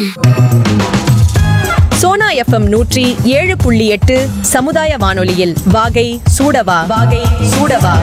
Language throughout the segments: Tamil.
சோனா எஃப்எம் நூற்றி ஏழு புள்ளி எட்டு சமுதாய வானொலியில் வாகை சூடவா வாகை சூடவா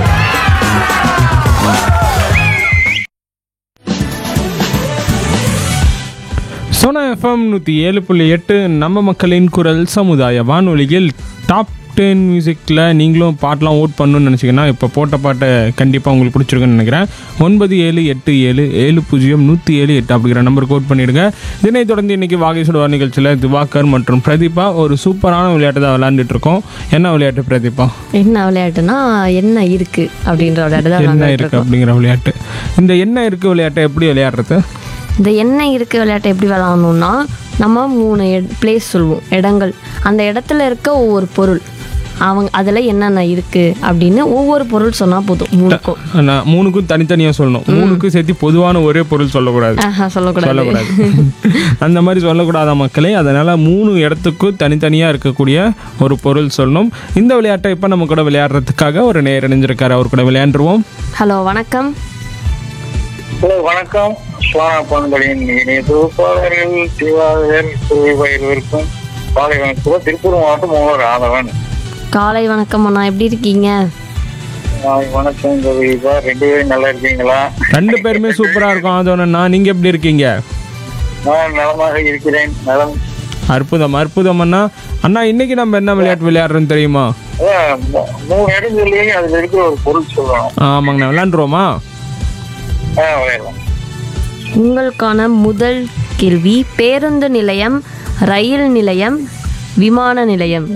சோனா எஃப்எம் நூற்றி ஏழு புள்ளி எட்டு நம்ம மக்களின் குரல் சமுதாய வானொலியில் டாப் டென் மியூசிக்கில் நீங்களும் பாட்டெலாம் ஓட் பண்ணணும்னு நினச்சிங்கன்னா இப்போ போட்ட பாட்டை கண்டிப்பாக உங்களுக்கு பிடிச்சிருக்குன்னு நினைக்கிறேன் ஒன்பது ஏழு எட்டு ஏழு ஏழு பூஜ்ஜியம் நூற்றி ஏழு எட்டு அப்படிங்கிற நம்பருக்கு ஓட் பண்ணிடுங்க இதனை தொடர்ந்து இன்றைக்கி வாகை சுடுவார் நிகழ்ச்சியில் திவாகர் மற்றும் பிரதீபா ஒரு சூப்பரான விளையாட்டு தான் விளையாண்டுட்டு இருக்கோம் என்ன விளையாட்டு பிரதீபா என்ன விளையாட்டுனா என்ன இருக்கு அப்படின்ற விளையாட்டு தான் என்ன விளையாண்டுட்டு இருக்குது இருக்கோம் அப்படிங்கிற விளையாட்டு இந்த என்ன இருக்குது விளையாட்டை எப்படி விளையாடுறது இந்த என்ன இருக்கு விளையாட்டை எப்படி விளையாடணும்னா நம்ம மூணு பிளேஸ் சொல்லுவோம் இடங்கள் அந்த இடத்துல இருக்க ஒவ்வொரு பொருள் அவங்க அதில் என்னென்ன இருக்கு அப்படின்னு ஒவ்வொரு பொருள் சொன்னால் போதும் மூணுக்கும் நான் மூணுக்கும் தனித்தனியாக சொல்லணும் மூணுக்கும் சேர்த்து பொதுவான ஒரே பொருள் சொல்லக்கூடாது ஆஹா, சொல்லக்கூடாது சொல்லக்கூடாது அந்த மாதிரி சொல்லக்கூடாத மக்களே அதனால மூணு இடத்துக்கும் தனித்தனியாக இருக்கக்கூடிய ஒரு பொருள் சொல்லணும் இந்த விளையாட்டை இப்போ நம்ம கூட விளையாடுறதுக்காக ஒரு நேர் இணைஞ்சிருக்காரு அவர் கூட விளையாண்டுருவோம் ஹலோ வணக்கம் ஹலோ வணக்கம் சுவானா பண்பலின் இணைய தொகுப்பாளர்கள் திவாகர் திருவாயிருக்கும் காலை வணக்கம் திருப்பூர் மாவட்டம் மூவர் ஆதவன் காலை வணக்கம் அண்ணா எப்படி இருக்கீங்க காலை வணக்கம் கவிதா ரெண்டு பேரும் நல்லா இருக்கீங்களா ரெண்டு பேருமே சூப்பராக இருக்கும் அதோனா நீங்கள் எப்படி இருக்கீங்க நான் நலமாக இருக்கிறேன் நலம் அற்புதம் அற்புதம் அண்ணா அண்ணா இன்னைக்கு நம்ம என்ன விளையாட்டு விளையாடுறோன்னு தெரியுமா அதான் மூ- மூணு இடம் சொல்லி அதுல இருக்கிற ஒரு பொருள் சொல்லணும் ஆமாங்கண்ணா விளையாண்டுருவோமா ஆ விளையாடலாம் உங்களுக்கான முதல் கேள்வி பேருந்து நிலையம் ரயில் நிலையம் விமான நிலையம்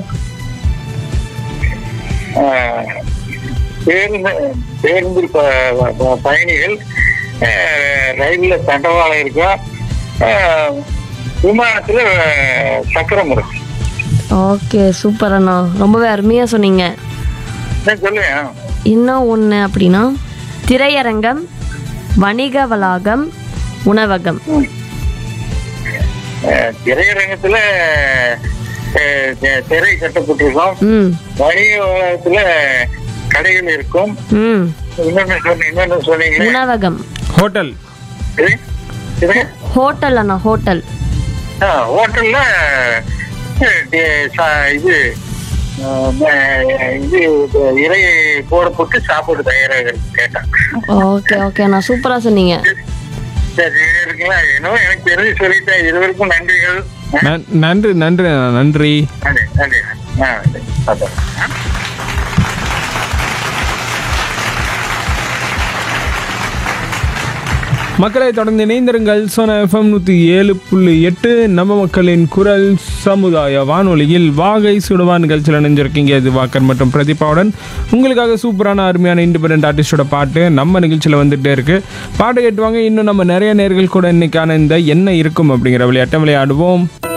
ஆ, பேருந்து பேருந்து ப- ப- பயணிகள் ஆ, ரயில்ல தண்டவாளம் இருக்கும் ஆ, விமானத்துல சக்கரம் இருக்கு ஓகே சூப்பர் அண்ணா ரொம்பவே அருமையாக சொன்னீங்க என்ன சொல்லுவேன் இன்னும் ஒன்று அப்படின்னா திரையரங்கம் வணிக வளாகம் உணவகம் அஹ் திரையரங்கத்துல அஹ் தி- திரை கட்டப்பட்டிருக்கும் ம் வணிக வளாகத்துல கடைகள் இருக்கும் ம் இன்னொன்னு சொன்ன இன்னொன்னு சொன்னீங்களே உணவகம் ஹோட்டல் இது? இது? ஹோட்டல் அண்ணா ஹோட்டல் ஆ, ஹோட்டல்ல அஹ், தி- சா- இது அஹ், அஹ், இது இறை போடப்பட்டு சாப்பாடு தயாராக இருக்கு கேட்டேன் ஓகே ஓகே அண்ணா சூப்பராக சொன்னீங்க சரி இது இருக்குங்களா என்னவோ எனக்கு தெரிஞ்சு சொல்லிட்டேன் இருவருக்கும் நன்றிகள் நன்- நன்றி நன்றி நன்றி நன்றி நன்றி ஆ சரி. அதான். ஆ மக்களை தொடர்ந்து இணைந்திருங்கள் சோனா எஃப்எம் நூற்றி ஏழு புள்ளி எட்டு நம்ம மக்களின் குரல் சமுதாய வானொலியில் வாகை சுடுவா நிகழ்ச்சியில் இணைஞ்சிருக்கீங்க இது வாக்கர் மற்றும் பிரதீபாவுடன் உங்களுக்காக சூப்பரான அருமையான இண்டிபெண்ட் ஆர்டிஸ்டோட பாட்டு நம்ம நிகழ்ச்சியில் வந்துட்டே இருக்கு பாட்டு கேட்டுவாங்க இன்னும் நம்ம நிறைய நேர்கள் கூட இன்னைக்கான இந்த என்ன இருக்கும் அப்படிங்கிற விளையாட்டை விளையாடுவோம்